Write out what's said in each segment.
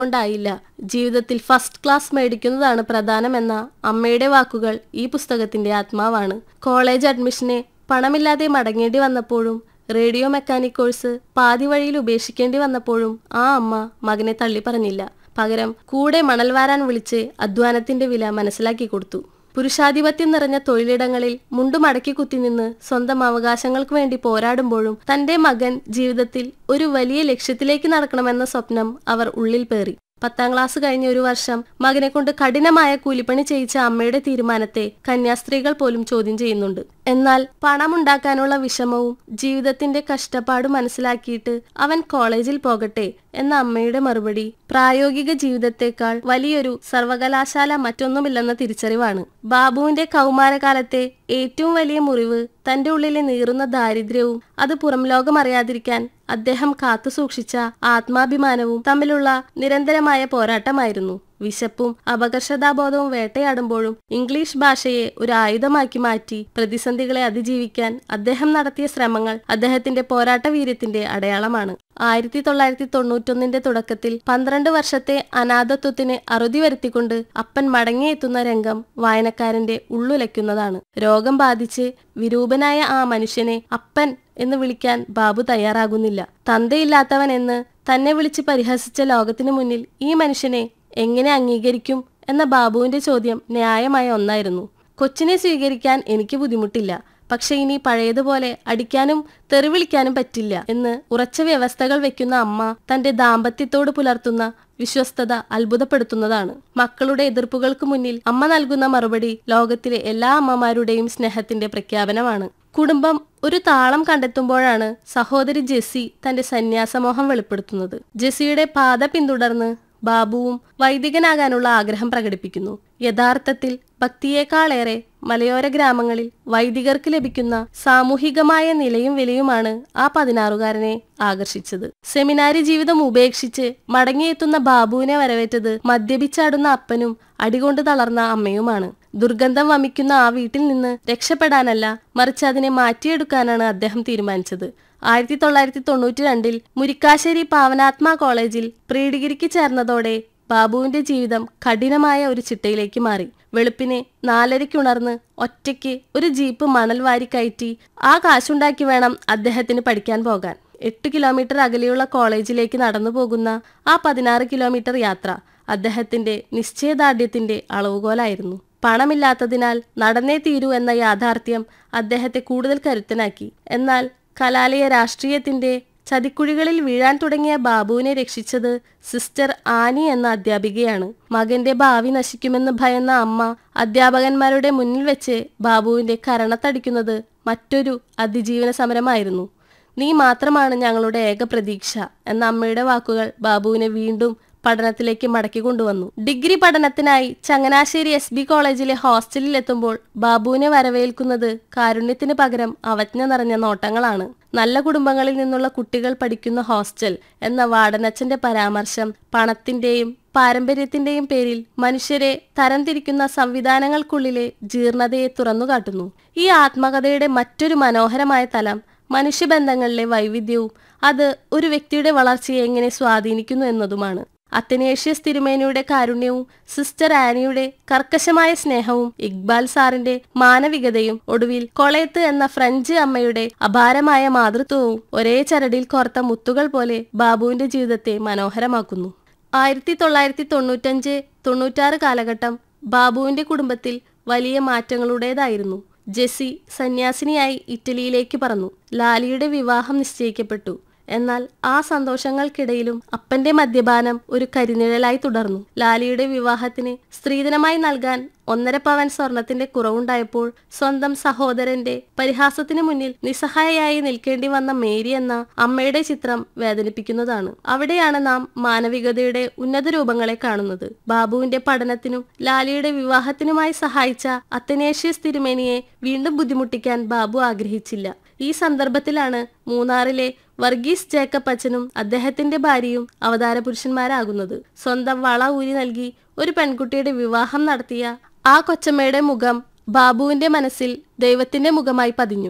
കൊണ്ടായില്ല ജീവിതത്തിൽ first class മേടിക്കുന്നതാണ് പ്രധാനമെന്ന അമ്മയുടെ വാക്കുകൾ ഈ പുസ്തകത്തിന്റെ ആത്മാവാണ് കോളേജ് അഡ്മിഷനെ പണമില്ലാതെ മടങ്ങേണ്ടി വന്നപ്പോഴും റേഡിയോ മെക്കാനിക് കോഴ്സ് പാതി വഴിയിൽ ഉപേക്ഷിക്കേണ്ടി വന്നപ്പോഴും ആ അമ്മ മകനെ തള്ളി പറഞ്ഞില്ല പകരം കൂടെ മണൽ വാരാൻ വിളിച്ച് അധ്വാനത്തിന്റെ വില മനസ്സിലാക്കി കൊടുത്തു പുരുഷാധിപത്യം നിറഞ്ഞ തൊഴിലിടങ്ങളിൽ മുണ്ടു മടക്കി കുത്തിനിന്ന് സ്വന്തം അവകാശങ്ങൾക്ക് വേണ്ടി പോരാടുമ്പോഴും തന്റെ മകൻ ജീവിതത്തിൽ ഒരു വലിയ ലക്ഷ്യത്തിലേക്ക് നടക്കണമെന്ന സ്വപ്നം അവർ ഉള്ളിൽ പേറി പത്താം ക്ലാസ് കഴിഞ്ഞ ഒരു വർഷം മകനെ കൊണ്ട് കഠിനമായ കൂലിപ്പണി ചെയ്യിച്ച അമ്മയുടെ തീരുമാനത്തെ കന്യാസ്ത്രീകൾ പോലും ചോദ്യം ചെയ്യുന്നുണ്ട് എന്നാൽ പണമുണ്ടാക്കാനുള്ള വിഷമവും ജീവിതത്തിന്റെ കഷ്ടപ്പാടും മനസ്സിലാക്കിയിട്ട് അവൻ കോളേജിൽ പോകട്ടെ എന്ന അമ്മയുടെ മറുപടി പ്രായോഗിക ജീവിതത്തെക്കാൾ വലിയൊരു സർവകലാശാല മറ്റൊന്നുമില്ലെന്ന തിരിച്ചറിവാണ് ബാബുവിന്റെ കൗമാരകാലത്തെ ഏറ്റവും വലിയ മുറിവ് തന്റെ ഉള്ളിലെ നീറുന്ന ദാരിദ്ര്യവും അത് പുറം ലോകം അറിയാതിരിക്കാൻ അദ്ദേഹം കാത്തുസൂക്ഷിച്ച ആത്മാഭിമാനവും തമ്മിലുള്ള നിരന്തരമായ പോരാട്ടമായിരുന്നു വിശപ്പും അപകർഷതാബോധവും വേട്ടയാടുമ്പോഴും ഇംഗ്ലീഷ് ഭാഷയെ ഒരു ആയുധമാക്കി മാറ്റി പ്രതിസന്ധികളെ അതിജീവിക്കാൻ അദ്ദേഹം നടത്തിയ ശ്രമങ്ങൾ അദ്ദേഹത്തിന്റെ പോരാട്ട വീര്യത്തിന്റെ അടയാളമാണ് ആയിരത്തി തൊള്ളായിരത്തി തൊണ്ണൂറ്റൊന്നിന്റെ തുടക്കത്തിൽ പന്ത്രണ്ട് വർഷത്തെ അനാഥത്വത്തിന് അറുതി വരുത്തിക്കൊണ്ട് അപ്പൻ മടങ്ങിയെത്തുന്ന രംഗം വായനക്കാരന്റെ ഉള്ളുലയ്ക്കുന്നതാണ് രോഗം ബാധിച്ച് വിരൂപനായ ആ മനുഷ്യനെ അപ്പൻ എന്ന് വിളിക്കാൻ ബാബു തയ്യാറാകുന്നില്ല തന്തയില്ലാത്തവൻ എന്ന് തന്നെ വിളിച്ച് പരിഹസിച്ച ലോകത്തിനു മുന്നിൽ ഈ മനുഷ്യനെ എങ്ങനെ അംഗീകരിക്കും എന്ന ബാബുവിന്റെ ചോദ്യം ന്യായമായ ഒന്നായിരുന്നു കൊച്ചിനെ സ്വീകരിക്കാൻ എനിക്ക് ബുദ്ധിമുട്ടില്ല പക്ഷെ ഇനി പഴയതുപോലെ അടിക്കാനും തെറിവിളിക്കാനും പറ്റില്ല എന്ന് ഉറച്ച വ്യവസ്ഥകൾ വെക്കുന്ന അമ്മ തന്റെ ദാമ്പത്യത്തോട് പുലർത്തുന്ന വിശ്വസ്തത അത്ഭുതപ്പെടുത്തുന്നതാണ് മക്കളുടെ എതിർപ്പുകൾക്ക് മുന്നിൽ അമ്മ നൽകുന്ന മറുപടി ലോകത്തിലെ എല്ലാ അമ്മമാരുടെയും സ്നേഹത്തിന്റെ പ്രഖ്യാപനമാണ് കുടുംബം ഒരു താളം കണ്ടെത്തുമ്പോഴാണ് സഹോദരി ജെസ്സി തന്റെ സന്യാസമോഹം വെളിപ്പെടുത്തുന്നത് ജെസ്സിയുടെ പാത പിന്തുടർന്ന് ബാബുവും വൈദികനാകാനുള്ള ആഗ്രഹം പ്രകടിപ്പിക്കുന്നു യഥാർത്ഥത്തിൽ ഭക്തിയേക്കാളേറെ മലയോര ഗ്രാമങ്ങളിൽ വൈദികർക്ക് ലഭിക്കുന്ന സാമൂഹികമായ നിലയും വിലയുമാണ് ആ പതിനാറുകാരനെ ആകർഷിച്ചത് സെമിനാരി ജീവിതം ഉപേക്ഷിച്ച് മടങ്ങിയെത്തുന്ന ബാബുവിനെ വരവേറ്റത് മദ്യപിച്ചാടുന്ന അപ്പനും അടികൊണ്ട് തളർന്ന അമ്മയുമാണ് ദുർഗന്ധം വമിക്കുന്ന ആ വീട്ടിൽ നിന്ന് രക്ഷപ്പെടാനല്ല മറിച്ച് അതിനെ മാറ്റിയെടുക്കാനാണ് അദ്ദേഹം തീരുമാനിച്ചത് ആയിരത്തി തൊള്ളായിരത്തി തൊണ്ണൂറ്റി രണ്ടിൽ മുരിക്കാശ്ശേരി പാവനാത്മ കോളേജിൽ പ്രീ ഡിഗ്രിക്ക് ചേർന്നതോടെ ബാബുവിന്റെ ജീവിതം കഠിനമായ ഒരു ചിട്ടയിലേക്ക് മാറി വെളുപ്പിനെ നാലരയ്ക്കുണർന്ന് ഒറ്റയ്ക്ക് ഒരു ജീപ്പ് മണൽ വാരി കയറ്റി ആ കാശുണ്ടാക്കി വേണം അദ്ദേഹത്തിന് പഠിക്കാൻ പോകാൻ എട്ട് കിലോമീറ്റർ അകലെയുള്ള കോളേജിലേക്ക് നടന്നു പോകുന്ന ആ പതിനാറ് കിലോമീറ്റർ യാത്ര അദ്ദേഹത്തിന്റെ നിശ്ചയദാർഢ്യത്തിന്റെ അളവുകോലായിരുന്നു പണമില്ലാത്തതിനാൽ നടന്നേ തീരൂ എന്ന യാഥാർത്ഥ്യം അദ്ദേഹത്തെ കൂടുതൽ കരുത്തനാക്കി എന്നാൽ കലാലയ രാഷ്ട്രീയത്തിന്റെ ചതിക്കുഴികളിൽ വീഴാൻ തുടങ്ങിയ ബാബുവിനെ രക്ഷിച്ചത് സിസ്റ്റർ ആനി എന്ന അധ്യാപികയാണ് മകന്റെ ഭാവി നശിക്കുമെന്ന് ഭയന്ന അമ്മ അധ്യാപകന്മാരുടെ മുന്നിൽ വെച്ച് ബാബുവിന്റെ കരണത്തടിക്കുന്നത് മറ്റൊരു അതിജീവന സമരമായിരുന്നു നീ മാത്രമാണ് ഞങ്ങളുടെ ഏക പ്രതീക്ഷ എന്ന അമ്മയുടെ വാക്കുകൾ ബാബുവിനെ വീണ്ടും പഠനത്തിലേക്ക് മടക്കി കൊണ്ടുവന്നു ഡിഗ്രി പഠനത്തിനായി ചങ്ങനാശ്ശേരി എസ് ബി കോളേജിലെ ഹോസ്റ്റലിൽ എത്തുമ്പോൾ ബാബുവിനെ വരവേൽക്കുന്നത് കാരുണ്യത്തിന് പകരം അവജ്ഞ നിറഞ്ഞ നോട്ടങ്ങളാണ് നല്ല കുടുംബങ്ങളിൽ നിന്നുള്ള കുട്ടികൾ പഠിക്കുന്ന ഹോസ്റ്റൽ എന്ന വാർഡനച്ചന്റെ പരാമർശം പണത്തിന്റെയും പാരമ്പര്യത്തിന്റെയും പേരിൽ മനുഷ്യരെ തരംതിരിക്കുന്ന സംവിധാനങ്ങൾക്കുള്ളിലെ ജീർണതയെ തുറന്നുകാട്ടുന്നു ഈ ആത്മകഥയുടെ മറ്റൊരു മനോഹരമായ തലം മനുഷ്യബന്ധങ്ങളിലെ വൈവിധ്യവും അത് ഒരു വ്യക്തിയുടെ വളർച്ചയെ എങ്ങനെ സ്വാധീനിക്കുന്നു എന്നതുമാണ് അത്തനേഷ്യസ് തിരുമേനിയുടെ കാരുണ്യവും സിസ്റ്റർ ആനിയുടെ കർക്കശമായ സ്നേഹവും ഇക്ബാൽ സാറിന്റെ മാനവികതയും ഒടുവിൽ കൊളയത്ത് എന്ന ഫ്രഞ്ച് അമ്മയുടെ അപാരമായ മാതൃത്വവും ഒരേ ചരടിൽ കോർത്ത മുത്തുകൾ പോലെ ബാബുവിന്റെ ജീവിതത്തെ മനോഹരമാക്കുന്നു ആയിരത്തി തൊള്ളായിരത്തി തൊണ്ണൂറ്റഞ്ച് തൊണ്ണൂറ്റാറ് കാലഘട്ടം ബാബുവിന്റെ കുടുംബത്തിൽ വലിയ മാറ്റങ്ങളുടേതായിരുന്നു ജെസ്സി സന്യാസിനിയായി ഇറ്റലിയിലേക്ക് പറന്നു ലാലിയുടെ വിവാഹം നിശ്ചയിക്കപ്പെട്ടു എന്നാൽ ആ സന്തോഷങ്ങൾക്കിടയിലും അപ്പന്റെ മദ്യപാനം ഒരു കരിനിഴലായി തുടർന്നു ലാലിയുടെ വിവാഹത്തിന് സ്ത്രീധനമായി നൽകാൻ ഒന്നര പവൻ സ്വർണത്തിന്റെ കുറവുണ്ടായപ്പോൾ സ്വന്തം സഹോദരന്റെ പരിഹാസത്തിന് മുന്നിൽ നിസ്സഹായയായി നിൽക്കേണ്ടി വന്ന മേരി എന്ന അമ്മയുടെ ചിത്രം വേദനിപ്പിക്കുന്നതാണ് അവിടെയാണ് നാം മാനവികതയുടെ ഉന്നത രൂപങ്ങളെ കാണുന്നത് ബാബുവിന്റെ പഠനത്തിനും ലാലിയുടെ വിവാഹത്തിനുമായി സഹായിച്ച അത്തനേഷ്യസ് തിരുമേനിയെ വീണ്ടും ബുദ്ധിമുട്ടിക്കാൻ ബാബു ആഗ്രഹിച്ചില്ല ഈ സന്ദർഭത്തിലാണ് മൂന്നാറിലെ വർഗീസ് ജേക്കബ് അച്ഛനും അദ്ദേഹത്തിന്റെ ഭാര്യയും അവതാര പുരുഷന്മാരാകുന്നത് സ്വന്തം വള ഊരി നൽകി ഒരു പെൺകുട്ടിയുടെ വിവാഹം നടത്തിയ ആ കൊച്ചമ്മയുടെ മുഖം ബാബുവിന്റെ മനസ്സിൽ ദൈവത്തിന്റെ മുഖമായി പതിഞ്ഞു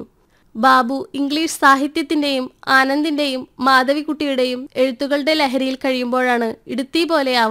ബാബു ഇംഗ്ലീഷ് സാഹിത്യത്തിന്റെയും ആനന്ദിന്റെയും മാധവിക്കുട്ടിയുടെയും എഴുത്തുകളുടെ ലഹരിയിൽ കഴിയുമ്പോഴാണ് ഇടുത്തി പോലെ